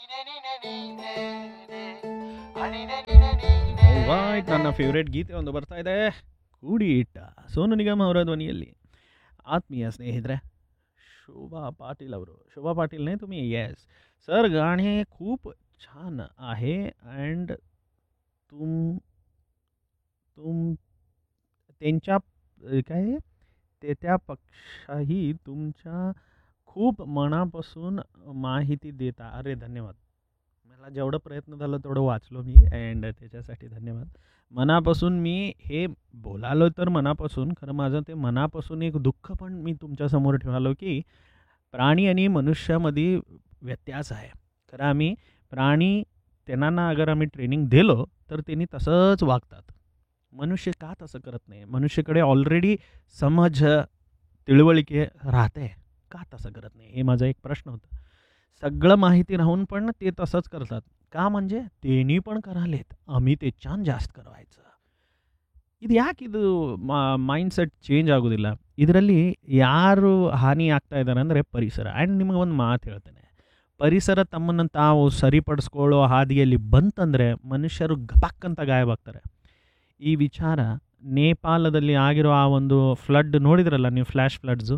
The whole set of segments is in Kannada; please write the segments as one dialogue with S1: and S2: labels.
S1: ರೈಟ್ ನನ್ನ ಫೇವ್ರೇಟ್ ಗೀತೆ ಒಂದು ಬರ್ತಾ ಇದೆ ಕೂಡಿ ಇಟ್ಟ ಸೋನು ನಿಗಮ್ ಅವರ ಧ್ವನಿಯಲ್ಲಿ ಆತ್ಮೀಯ ಸ್ನೇಹಿತರೆ शोभा पाटील ಅವರು शोभा पाटील नाही तुम्ही येस सर गाणे खूप छान आहे अँड तुम तुम त्यांच्या अ, काय आहे? ते त्यापेक्षाही तुमच्या खूप मनापासून माहिती देता अरे धन्यवाद मला जेवढं प्रयत्न झालं तेवढं वाचलो मी अँड त्याच्यासाठी धन्यवाद मनापासून मी हे बोलालो तर मनापासून खरं माझं ते मनापासून एक दुःख पण मी तुमच्यासमोर ठेवालो की प्राणी आणि मनुष्यामध्ये व्यत्यास आहे खरं आम्ही प्राणी त्यांना अगर आम्ही ट्रेनिंग दिलो तर त्यांनी तसंच वागतात मनुष्य का तसं करत नाही मनुष्याकडे ऑलरेडी समज तिळवळीके राहते का तसं करत नाही हे माझा एक प्रश्न होता सगळं माहिती राहून पण ते तसंच करतात का म्हणजे त्यांनी पण करालेत आम्ही त्याच्यान ಜಾಸ್ತಿ ಕರವಾಯ್ತು ಇದು ಯಾಕೆ ಇದು ಮೈಂಡ್ ಸೆಟ್ ಚೇಂಜ್ ಆಗೋದಿಲ್ಲ ಇದರಲ್ಲಿ ಯಾರು ಹಾನಿ ಆಗ್ತಾ ಇದ್ದಾರೆ ಅಂದರೆ ಪರಿಸರ ಆ್ಯಂಡ್ ನಿಮಗೆ ಒಂದು ಮಾತು ಹೇಳ್ತೇನೆ ಪರಿಸರ ತಮ್ಮನ್ನು ತಾವು ಸರಿಪಡಿಸ್ಕೊಳ್ಳೋ ಹಾದಿಯಲ್ಲಿ ಬಂತಂದರೆ ಮನುಷ್ಯರು ಗಪಕ್ ಅಂತ ಗಾಯವಾಗ್ತಾರೆ ಈ ವಿಚಾರ ನೇಪಾಳದಲ್ಲಿ ಆಗಿರೋ ಆ ಒಂದು ಫ್ಲಡ್ ನೋಡಿದ್ರಲ್ಲ ನೀವು ಫ್ಲ್ಯಾಶ್ ಫ್ಲಡ್ಸು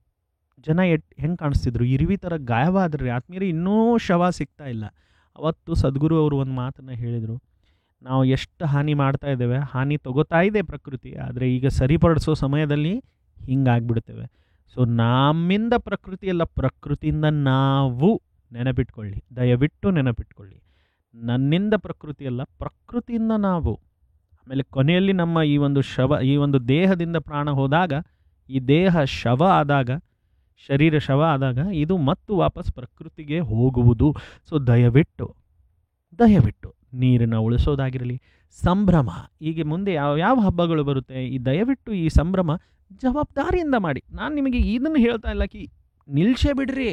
S1: ಜನ ಎಟ್ ಹೆಂಗೆ ಕಾಣಿಸ್ತಿದ್ರು ಇರುವಿ ಥರ ಗಾಯವಾದ್ರಿ ಆತ್ಮೀಯರು ಇನ್ನೂ ಶವ ಸಿಗ್ತಾ ಇಲ್ಲ ಅವತ್ತು ಸದ್ಗುರು ಅವರು ಒಂದು ಮಾತನ್ನು ಹೇಳಿದರು ನಾವು ಎಷ್ಟು ಹಾನಿ ಮಾಡ್ತಾ ಇದ್ದೇವೆ ಹಾನಿ ತಗೋತಾ ಇದೆ ಪ್ರಕೃತಿ ಆದರೆ ಈಗ ಸರಿಪಡಿಸೋ ಸಮಯದಲ್ಲಿ ಹಿಂಗಾಗ್ಬಿಡ್ತೇವೆ ಸೊ ನಮ್ಮಿಂದ ಪ್ರಕೃತಿ ಅಲ್ಲ ಪ್ರಕೃತಿಯಿಂದ ನಾವು ನೆನಪಿಟ್ಕೊಳ್ಳಿ ದಯವಿಟ್ಟು ನೆನಪಿಟ್ಕೊಳ್ಳಿ ನನ್ನಿಂದ ಪ್ರಕೃತಿ ಅಲ್ಲ ಪ್ರಕೃತಿಯಿಂದ ನಾವು ಆಮೇಲೆ ಕೊನೆಯಲ್ಲಿ ನಮ್ಮ ಈ ಒಂದು ಶವ ಈ ಒಂದು ದೇಹದಿಂದ ಪ್ರಾಣ ಹೋದಾಗ ಈ ದೇಹ ಶವ ಆದಾಗ ಶರೀರ ಶವ ಆದಾಗ ಇದು ಮತ್ತು ವಾಪಸ್ ಪ್ರಕೃತಿಗೆ ಹೋಗುವುದು ಸೊ ದಯವಿಟ್ಟು ದಯವಿಟ್ಟು ನೀರನ್ನು ಉಳಿಸೋದಾಗಿರಲಿ ಸಂಭ್ರಮ ಹೀಗೆ ಮುಂದೆ ಯಾವ ಯಾವ ಹಬ್ಬಗಳು ಬರುತ್ತೆ ಈ ದಯವಿಟ್ಟು ಈ ಸಂಭ್ರಮ ಜವಾಬ್ದಾರಿಯಿಂದ ಮಾಡಿ ನಾನು ನಿಮಗೆ ಇದನ್ನು ಹೇಳ್ತಾ ಇಲ್ಲ ಕಿ ನಿಲ್ಸೇ ಬಿಡ್ರಿ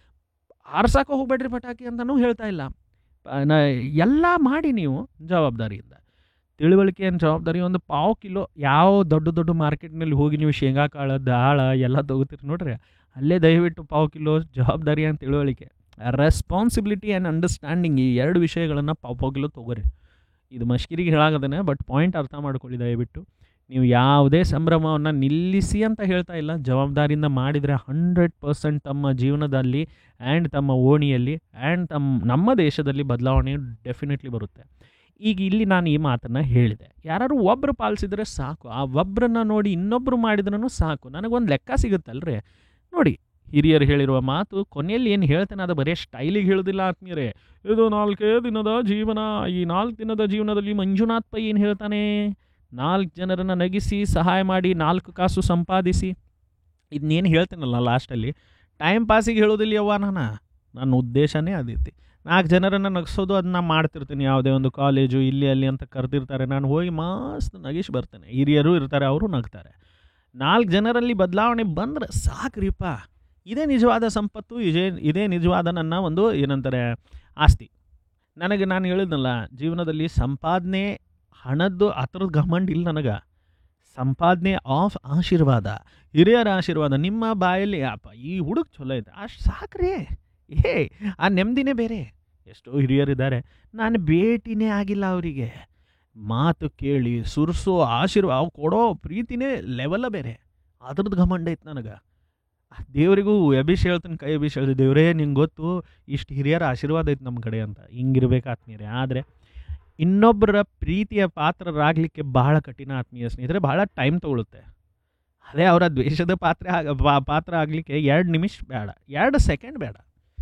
S1: ಆರ್ಸಕ್ಕೆ ಹೋಗ್ಬೇಡ್ರಿ ಪಟಾಕಿ ಅಂತಲೂ ಹೇಳ್ತಾ ಇಲ್ಲ ಪ- ನ ಎಲ್ಲ ಮಾಡಿ ನೀವು ಜವಾಬ್ದಾರಿಯಿಂದ ತಿಳುವಳಿಕೆ ಏನು ಜವಾಬ್ದಾರಿ ಒಂದು ಪಾವು ಕಿಲೋ ಯಾವ ದೊಡ್ಡ ದೊಡ್ಡ ಮಾರ್ಕೆಟ್ನಲ್ಲಿ ಹೋಗಿ ನೀವು ಶೇಂಗಾ ಕಾಳು ದಾಳ ಎಲ್ಲ ತಗೋತೀರಿ ನೋಡ್ರಿ ಅಲ್ಲೇ ದಯವಿಟ್ಟು ಪಾವು ಕಿಲೋ ಜವಾಬ್ದಾರಿ ಅಂತ ತಿಳುವಳಿಕೆ ರೆಸ್ಪಾನ್ಸಿಬಿಲಿಟಿ ಆ್ಯಂಡ್ ಅಂಡರ್ಸ್ಟ್ಯಾಂಡಿಂಗ್ ಈ ಎರಡು ವಿಷಯಗಳನ್ನು ಪಾವು ಪಾವು ಕಿಲೋ ತೊಗೋರಿ ಇದು ಮಶ್ಕಿರಿಗೆ ಹೇಳಾಗದೇನೆ ಬಟ್ ಪಾಯಿಂಟ್ ಅರ್ಥ ಮಾಡ್ಕೊಳ್ಳಿ ದಯವಿಟ್ಟು ನೀವು ಯಾವುದೇ ಸಂಭ್ರಮವನ್ನು ನಿಲ್ಲಿಸಿ ಅಂತ ಹೇಳ್ತಾ ಇಲ್ಲ ಜವಾಬ್ದಾರಿಯಿಂದ ಮಾಡಿದರೆ ಹಂಡ್ರೆಡ್ ಪರ್ಸೆಂಟ್ ತಮ್ಮ ಜೀವನದಲ್ಲಿ ಆ್ಯಂಡ್ ತಮ್ಮ ಓಣಿಯಲ್ಲಿ ಆ್ಯಂಡ್ ತಮ್ಮ ನಮ್ಮ ದೇಶದಲ್ಲಿ ಬದಲಾವಣೆ ಡೆಫಿನೆಟ್ಲಿ ಬರುತ್ತೆ ಈಗ ಇಲ್ಲಿ ನಾನು ಈ ಮಾತನ್ನು ಹೇಳಿದೆ ಯಾರು ಒಬ್ಬರು ಪಾಲಿಸಿದ್ರೆ ಸಾಕು ಆ ಒಬ್ಬರನ್ನ ನೋಡಿ ಇನ್ನೊಬ್ಬರು ಮಾಡಿದ್ರೂ ಸಾಕು ನನಗೊಂದು ಲೆಕ್ಕ ಸಿಗುತ್ತಲ್ರಿ ನೋಡಿ ಹಿರಿಯರು ಹೇಳಿರುವ ಮಾತು ಕೊನೆಯಲ್ಲಿ ಏನು ಹೇಳ್ತೇನೆ ಅದು ಬರೀ ಸ್ಟೈಲಿಗೆ ಹೇಳೋದಿಲ್ಲ ಆತ್ಮೀಯರೇ ಇದು ನಾಲ್ಕೇ ದಿನದ ಜೀವನ ಈ ನಾಲ್ಕು ದಿನದ ಜೀವನದಲ್ಲಿ ಮಂಜುನಾಥ್ ಪೈ ಏನು ಹೇಳ್ತಾನೆ ನಾಲ್ಕು ಜನರನ್ನು ನಗಿಸಿ ಸಹಾಯ ಮಾಡಿ ನಾಲ್ಕು ಕಾಸು ಸಂಪಾದಿಸಿ ಇದನ್ನೇನು ಹೇಳ್ತೇನಲ್ಲ ಲಾಸ್ಟಲ್ಲಿ ಟೈಮ್ ಪಾಸಿಗೆ ಹೇಳೋದಿಲ್ಲ ಯವ್ವ ನಾನು ನನ್ನ ಉದ್ದೇಶನೇ ಅದೈತಿ ನಾಲ್ಕು ಜನರನ್ನು ನಗಿಸೋದು ಅದನ್ನ ಮಾಡ್ತಿರ್ತೀನಿ ಯಾವುದೇ ಒಂದು ಕಾಲೇಜು ಇಲ್ಲಿ ಅಲ್ಲಿ ಅಂತ ಕರೆದಿರ್ತಾರೆ ನಾನು ಹೋಗಿ ಮಸ್ತ್ ನಗಿಸಿ ಬರ್ತೇನೆ ಹಿರಿಯರು ಇರ್ತಾರೆ ಅವರು ನಗ್ತಾರೆ ನಾಲ್ಕು ಜನರಲ್ಲಿ ಬದಲಾವಣೆ ಬಂದರೆ ಸಾಕ್ರಿಪ್ಪ ಇದೇ ನಿಜವಾದ ಸಂಪತ್ತು ಇದೇ ಇದೇ ನಿಜವಾದ ನನ್ನ ಒಂದು ಏನಂತಾರೆ ಆಸ್ತಿ ನನಗೆ ನಾನು ಹೇಳಿದ್ನಲ್ಲ ಜೀವನದಲ್ಲಿ ಸಂಪಾದನೆ ಹಣದ್ದು ಆ ಥರದ ಘಮಂಡ್ ಇಲ್ಲ ನನಗೆ ಸಂಪಾದನೆ ಆಫ್ ಆಶೀರ್ವಾದ ಹಿರಿಯರ ಆಶೀರ್ವಾದ ನಿಮ್ಮ ಬಾಯಲ್ಲಿ ಅಪ್ಪ ಈ ಹುಡುಗ ಚಲೋ ಐತೆ ಅಷ್ಟು ಸಾಕ್ರಿ ಏ ಆ ನೆಮ್ಮದಿನೇ ಬೇರೆ ಎಷ್ಟೋ ಹಿರಿಯರಿದ್ದಾರೆ ನಾನು ಭೇಟಿನೇ ಆಗಿಲ್ಲ ಅವರಿಗೆ ಮಾತು ಕೇಳಿ ಸುರಿಸೋ ಆಶೀರ್ವಾದ ಅವು ಕೊಡೋ ಪ್ರೀತಿನೇ ಲೆವೆಲ್ಲ ಬೇರೆ ಅದ್ರದ್ದು ಘಮಂಡ ಐತೆ ನನಗೆ ದೇವರಿಗೂ ಅಭಿಷ್ ಹೇಳ್ತೀನಿ ಕೈ ಅಭಿಷ್ ಹೇಳ್ತೀನಿ ದೇವರೇ ನಿಂಗೆ ಗೊತ್ತು ಇಷ್ಟು ಹಿರಿಯರ ಆಶೀರ್ವಾದ ಐತೆ ನಮ್ಮ ಕಡೆ ಅಂತ ಹಿಂಗಿರ್ಬೇಕು ಆತ್ಮೀಯರೇ ಆದರೆ ಇನ್ನೊಬ್ಬರ ಪ್ರೀತಿಯ ಪಾತ್ರರಾಗಲಿಕ್ಕೆ ಬಹಳ ಕಠಿಣ ಆತ್ಮೀಯ ಸ್ನೇಹಿತರೆ ಬಹಳ ಟೈಮ್ ತಗೊಳುತ್ತೆ ಅದೇ ಅವರ ದ್ವೇಷದ ಪಾತ್ರ ಆಗ- ಪಾ- ಪಾತ್ರ ಆಗಲಿಕ್ಕೆ ಎರಡು ನಿಮಿಷ ಬೇಡ ಎರಡು ಸೆಕೆಂಡ್ ಬೇಡ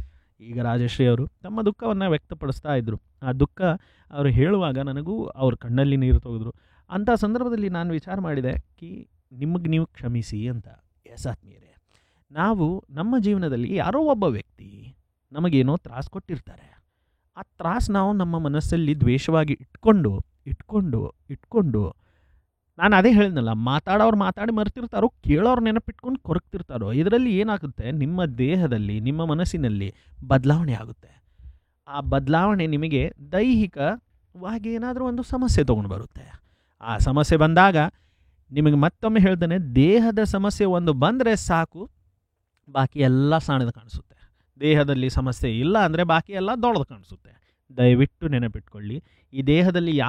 S1: ಈಗ ರಾಜಶ್ರೀ ಅವರು ತಮ್ಮ ದುಃಖವನ್ನು ವ್ಯಕ್ತಪಡಿಸ್ತಾ ಇದ್ದರು ಆ ದುಃಖ ಅವರು ಹೇಳುವಾಗ ನನಗೂ ಅವ್ರ ಕಣ್ಣಲ್ಲಿ ನೀರು ತೆಗೆದ್ರು ಅಂಥ ಸಂದರ್ಭದಲ್ಲಿ ನಾನು ವಿಚಾರ ಮಾಡಿದೆ ಕಿ ನಿಮಗೆ ನೀವು ಕ್ಷಮಿಸಿ ಅಂತ ಎಸ್ ಆತ್ಮೀಯರೇ ನಾವು ನಮ್ಮ ಜೀವನದಲ್ಲಿ ಯಾರೋ ಒಬ್ಬ ವ್ಯಕ್ತಿ ನಮಗೇನೋ ತ್ರಾಸು ಕೊಟ್ಟಿರ್ತಾರೆ ಆ ತ್ರಾಸು ನಾವು ನಮ್ಮ ಮನಸ್ಸಲ್ಲಿ ದ್ವೇಷವಾಗಿ ಇಟ್ಕೊಂಡು ಇಟ್ಕೊಂಡು ಇಟ್ಕೊಂಡು ನಾನು ಅದೇ ಹೇಳಿದ್ನಲ್ಲ ಮಾತಾಡೋರು ಮಾತಾಡಿ ಮರ್ತಿರ್ತಾರೋ ಕೇಳೋರು ನೆನಪಿಟ್ಕೊಂಡು ಕೊರಗ್ತಿರ್ತಾರೋ ಇದರಲ್ಲಿ ಏನಾಗುತ್ತೆ ನಿಮ್ಮ ದೇಹದಲ್ಲಿ ನಿಮ್ಮ ಮನಸ್ಸಿನಲ್ಲಿ ಬದಲಾವಣೆ ಆಗುತ್ತೆ ಆ ಬದಲಾವಣೆ ನಿಮಗೆ ದೈಹಿಕವಾಗಿ ಏನಾದರೂ ಒಂದು ಸಮಸ್ಯೆ ತೊಗೊಂಡು ಬರುತ್ತೆ ಆ ಸಮಸ್ಯೆ ಬಂದಾಗ ನಿಮಗೆ ಮತ್ತೊಮ್ಮೆ ಹೇಳ್ತೇನೆ ದೇಹದ ಸಮಸ್ಯೆ ಒಂದು ಬಂದರೆ ಸಾಕು ಬಾಕಿ ಎಲ್ಲ ಸಾಣದ ಕಾಣಿಸುತ್ತೆ ದೇಹದಲ್ಲಿ ಸಮಸ್ಯೆ ಇಲ್ಲ ಅಂದರೆ ಬಾಕಿ ಎಲ್ಲ ದೊಡ್ಡದು ಕಾಣಿಸುತ್ತೆ ದಯವಿಟ್ಟು ನೆನಪಿಟ್ಕೊಳ್ಳಿ ಈ ದೇಹದಲ್ಲಿ